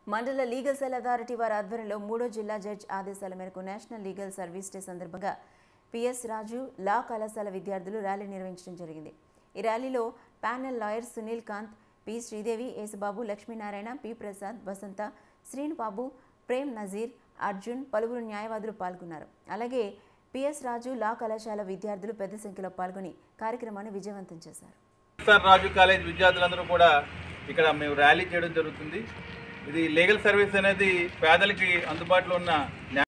మండల legal cell authority వారి ఆధ్వర్యంలో మూడో జిల్లా జడ్జ్ ఆదేశాల మేరకు నేషనల్ లీగల్ సర్వీస్ డే సందర్భంగా పిఎస్ రాజు లా కళాశాల విద్యార్థులు ర్యాలీ నిర్వహించడం జరిగింది ఈ ర్యాలీలో panel lawyer Sunil Kanth P Sridevi Yesubabu Lakshminarayana P Prasad Vasantha Srinubabu Prem Nazeer Arjun పలువురు న్యాయవాదులు పాల్గొన్నారు అలాగే పిఎస్ రాజు లా కళాశాల విద్యార్థులు పెద్ద సంఖ్యలో పాల్గొని కార్యక్రమాన్ని విజయవంతం చేశారు ఎస్ఆర్ రాజు కాలేజ్ విద్యార్థులందరూ కూడా ఇక్కడ మేము ర్యాలీ చేయడం జరుగుతుంది ఇది లీగల్ సర్వీస్ అనేది పేదలకి అందుబాటులో ఉన్న